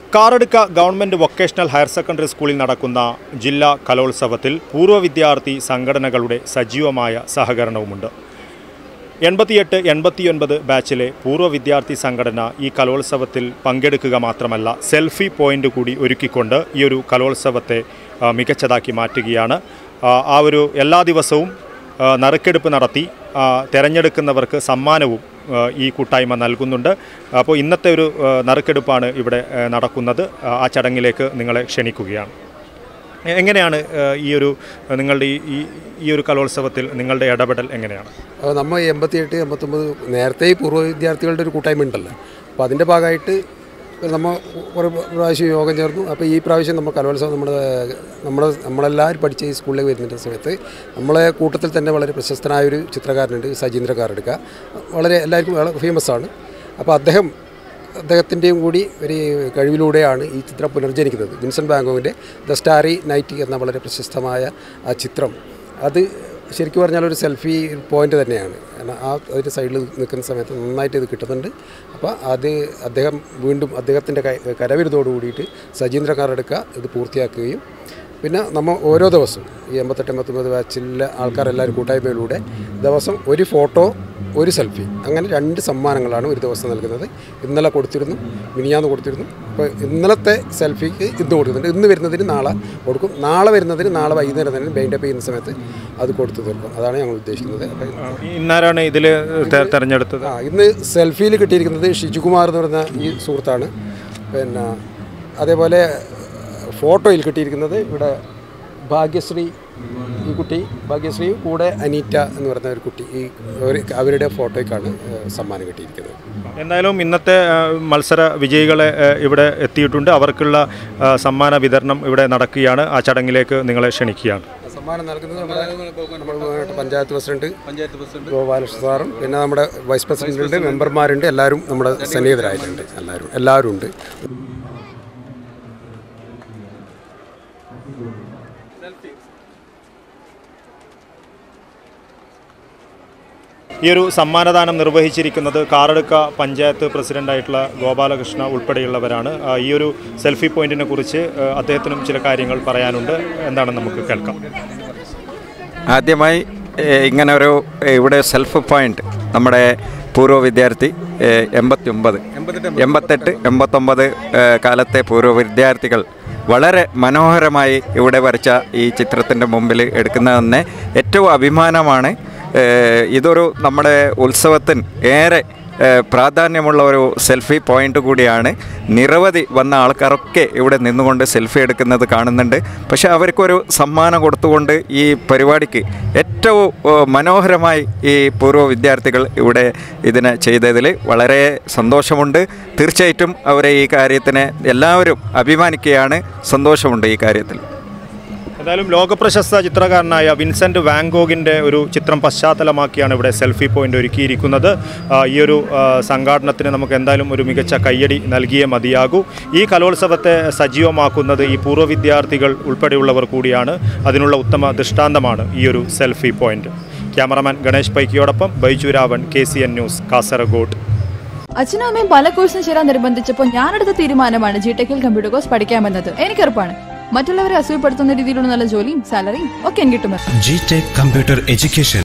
Karadka government vocational higher secondary സ്കൂളിൽ നടക്കുന്ന ജില്ലാ കലോത്സവത്തിൽ പൂർവ്വ വിദ്യാർത്ഥി സംഘടനകളുടെ സജീവമായ സഹകരണവുമുണ്ട് എൺപത്തിയെട്ട് എൺപത്തിയൊൻപത് ബാച്ചിലെ പൂർവ്വ വിദ്യാർത്ഥി സംഘടന ഈ കലോത്സവത്തിൽ പങ്കെടുക്കുക മാത്രമല്ല സെൽഫി പോയിൻ്റ് കൂടി ഒരുക്കിക്കൊണ്ട് ഈ ഒരു കലോത്സവത്തെ ആ, മികച്ചതാക്കി മാറ്റുകയാണ് ആ, ആ ഒരു എല്ലാ ദിവസവും ആ, നറുക്കെടുപ്പ് നടത്തി ആ, തിരഞ്ഞെടുക്കുന്നവർക്ക് സമ്മാനവും ആ, ഈ കൂട്ടായ്മ നൽകുന്നുണ്ട് അപ്പോൾ ഇന്നത്തെ ഒരു ആ, നറുക്കെടുപ്പാണ് ഇവിടെ ആ, നടക്കുന്നത് ആ, ആ ചടങ്ങിലേക്ക് നിങ്ങളെ ക്ഷണിക്കുകയാണ് എ- എങ്ങനെയാണ് ആ, ഈ ഒരു ആ, നിങ്ങളുടെ ഈ ഈ- ഈ ഒരു കലോത്സവത്തിൽ നിങ്ങളുടെ ഇടപെടൽ എങ്ങനെയാണ് അത് നമ്മൾ എൺപത്തിയെട്ട് എൺപത്തൊമ്പത് നേരത്തെ ഈ പൂർവ്വ വിദ്യാർത്ഥികളുടെ ഒരു കൂട്ടായ്മ ഉണ്ടല്ലോ അപ്പോൾ അതിൻ്റെ ഭാഗമായിട്ട് നമ്മൾ കുറേ പ്രാവശ്യം യോഗം ചേർന്നു അപ്പോൾ ഈ പ്രാവശ്യം നമ്മൾ കലോത്സവം നമ്മുടെ നമ്മൾ നമ്മളെല്ലാവരും പഠിച്ച ഈ സ്കൂളിലേക്ക് വരുന്ന സമയത്ത് നമ്മളെ കൂട്ടത്തിൽ തന്നെ വളരെ പ്രശസ്തനായ ഒരു ചിത്രകാരനുണ്ട് സജീന്ദ്ര കാറെടുക്ക വളരെ എല്ലാവർക്കും വളരെ ഫേമസ് ആണ് അപ്പോൾ അദ്ദേഹം അദ്ദേഹത്തിൻ്റെയും കൂടി ഒരു കഴിവിലൂടെയാണ് ഈ ചിത്രം പുനർജനിക്കുന്നത് വിൻസെൻ്റ് ബാങ്കോവിൻ്റെ ദ സ്റ്റാറി നൈറ്റ് എന്ന വളരെ പ്രശസ്തമായ ആ ചിത്രം അത് ശരിക്കും പറഞ്ഞാൽ ഒരു സെൽഫി പോയിന്റ് തന്നെയാണ് കാരണം ആ ഒരു സൈഡിൽ നിൽക്കുന്ന സമയത്ത് നന്നായിട്ട് ഇത് കിട്ടുന്നുണ്ട് അപ്പോൾ അത് അദ്ദേഹം വീണ്ടും അദ്ദേഹത്തിൻ്റെ കരവിരുതോട് കൂടിയിട്ട് സജീന്ദ്ര കാറെടുക്ക ഇത് പൂർത്തിയാക്കുകയും പിന്നെ നമ്മൾ ഓരോ ദിവസവും ഈ എൺപത്തെട്ട് എൺപത്തൊമ്പത് ബാച്ചിലെ ആൾക്കാരെല്ലാവരും കൂട്ടായ്മയിലൂടെ ദിവസം ഒരു ഫോട്ടോ ഒരു സെൽഫി അങ്ങനെ രണ്ട് സമ്മാനങ്ങളാണ് ഒരു ദിവസം നൽകുന്നത് ഇന്നലെ കൊടുത്തിരുന്നു മിനിയാന്ന് കൊടുത്തിരുന്നു അപ്പോൾ ഇന്നലത്തെ സെൽഫിക്ക് ഇന്ന് കൊടുക്കുന്നുണ്ട് ഇന്ന് വരുന്നതിന് നാളെ കൊടുക്കും നാളെ വരുന്നതിന് നാളെ വൈകുന്നേരം തന്നെ ബൈൻഡപ്പ് ചെയ്യുന്ന സമയത്ത് അത് കൊടുത്തു തീർക്കും അതാണ് ഞങ്ങൾ ഉദ്ദേശിക്കുന്നത് അപ്പോൾ ആ, ഇന്നാരാണ് ഇതിൽ തെരഞ്ഞെടുത്തത് ആ ഇന്ന് സെൽഫിയിൽ കിട്ടിയിരിക്കുന്നത് ഷിജുകുമാർ എന്ന് പറയുന്ന ഈ സുഹൃത്താണ് പിന്നെ അതേപോലെ ഫോട്ടോയിൽ കിട്ടിയിരിക്കുന്നത് ഇവിടെ ഭാഗ്യശ്രീ ഈ കുട്ടി ഭാഗ്യശ്രീ കൂടെ അനീറ്റ എന്ന് പറയുന്ന ഒരു കുട്ടി ഈ ഒരു അവരുടെ ഫോട്ടോയ്ക്കാണ് ഏഹ്, സമ്മാനം കിട്ടിയിരിക്കുന്നത് എന്തായാലും ഇന്നത്തെ ആ, മത്സര വിജയികളെ ആ, ഇവിടെ എത്തിയിട്ടുണ്ട് അവർക്കുള്ള ആ, സമ്മാന വിതരണം ഇവിടെ നടക്കുകയാണ് ആ ചടങ്ങിലേക്ക് നിങ്ങളെ ക്ഷണിക്കുകയാണ് സമ്മാനം നൽകുന്നത് നമ്മുടെ നമ്മുടെ പഞ്ചായത്ത് പ്രസിഡന്റ് പഞ്ചായത്ത് പ്രസിഡന്റ് ഗോപാലകൃഷ്ണ സാറും പിന്നെ നമ്മുടെ വൈസ് പ്രസിഡന്റ് ഉണ്ട് മെമ്പർമാരുണ്ട് എല്ലാവരും നമ്മുടെ സന്നിഹിതരായിട്ടുണ്ട് എല്ലാവരും എല്ലാവരും ഉണ്ട് ഈ ഒരു സമ്മാനദാനം നിർവഹിച്ചിരിക്കുന്നത് കാറടുക്ക പഞ്ചായത്ത് പ്രസിഡന്റായിട്ടുള്ള ഗോപാലകൃഷ്ണ ഉൾപ്പെടെയുള്ളവരാണ് ആ, ഈ ഒരു സെൽഫി പോയിന്റിനെ കുറിച്ച് ആ, അദ്ദേഹത്തിനും ചില കാര്യങ്ങൾ പറയാനുണ്ട് എന്താണെന്ന് നമുക്ക് കേൾക്കാം ആദ്യമായി ഏഹ്, ഇങ്ങനെ ഒരു ഏഹ്, ഇവിടെ സെൽഫ് പോയിന്റ് നമ്മുടെ പൂർവ്വ വിദ്യാർത്ഥി ഏഹ്, എൺപത്തി ഒമ്പത് എൺപത്തെട്ട് എൺപത്തൊമ്പത് ഏഹ്, കാലത്തെ പൂർവ്വ വിദ്യാർത്ഥികൾ വളരെ മനോഹരമായി ഇവിടെ വരച്ച ഈ ചിത്രത്തിൻ്റെ മുമ്പിൽ എടുക്കുന്നതെന്ന് ഏറ്റവും അഭിമാനമാണ് ഏഹ്, ഇതൊരു നമ്മുടെ ഉത്സവത്തിന് ഏറെ ഏഹ്, പ്രാധാന്യമുള്ള ഒരു സെൽഫി പോയിന്റ് കൂടിയാണ് നിരവധി വന്ന ആൾക്കാരൊക്കെ ഇവിടെ നിന്നുകൊണ്ട് സെൽഫി എടുക്കുന്നത് കാണുന്നുണ്ട് പക്ഷേ അവർക്കൊരു സമ്മാനം കൊടുത്തുകൊണ്ട് ഈ പരിപാടിക്ക് ഏറ്റവും ഏഹ്, മനോഹരമായി ഈ പൂർവ്വ വിദ്യാർത്ഥികൾ ഇവിടെ ഇതിനെ ചെയ്തതിൽ വളരെ സന്തോഷമുണ്ട് തീർച്ചയായിട്ടും അവരെ ഈ കാര്യത്തിന് എല്ലാവരും അഭിമാനിക്കുകയാണ് സന്തോഷമുണ്ട് ഈ കാര്യത്തിൽ എന്തായാലും ലോകപ്രശസ്ത ചിത്രകാരനായ വിൻസെന്റ് വാങ്കോഗിൻ്റെ ഒരു ചിത്രം പശ്ചാത്തലമാക്കിയാണ് ഇവിടെ സെൽഫി പോയിന്റ് ഒരുക്കിയിരിക്കുന്നത് ആ, ഈ ഒരു ആ, സംഘാടനത്തിന് നമുക്ക് എന്തായാലും ഒരു മികച്ച കയ്യടി നൽകിയേ മതിയാകൂ ഈ കലോത്സവത്തെ സജീവമാക്കുന്നത് ഈ പൂർവ്വ വിദ്യാർത്ഥികൾ ഉൾപ്പെടെയുള്ളവർ കൂടിയാണ് അതിനുള്ള ഉത്തമ ദൃഷ്ടാന്തമാണ് ഈ ഒരു സെൽഫി പോയിന്റ് ക്യാമറമാൻ ഗണേഷ് പൈക്കിയോടൊപ്പം Baiju Ravan K C N news Kasaragod അച്ഛനും അമ്മയും പല കോഴ്സിന് ചേരാൻ നിർബന്ധിച്ചപ്പോൾ ഞാനെടുത്ത തീരുമാനമാണ് ജി ടെക്കിൽ കമ്പ്യൂട്ടർ കോഴ്സ് പഠിക്കാമെന്നത് എനിക്കുറപ്പാണ് മറ്റുള്ളവരെ അസൂയപ്പെടുത്തുന്ന രീതിയിലുള്ള നല്ല ജോലിയും സാലറിയും ഒക്കെ എനിക്ക് കിട്ടും G Tech Computer Education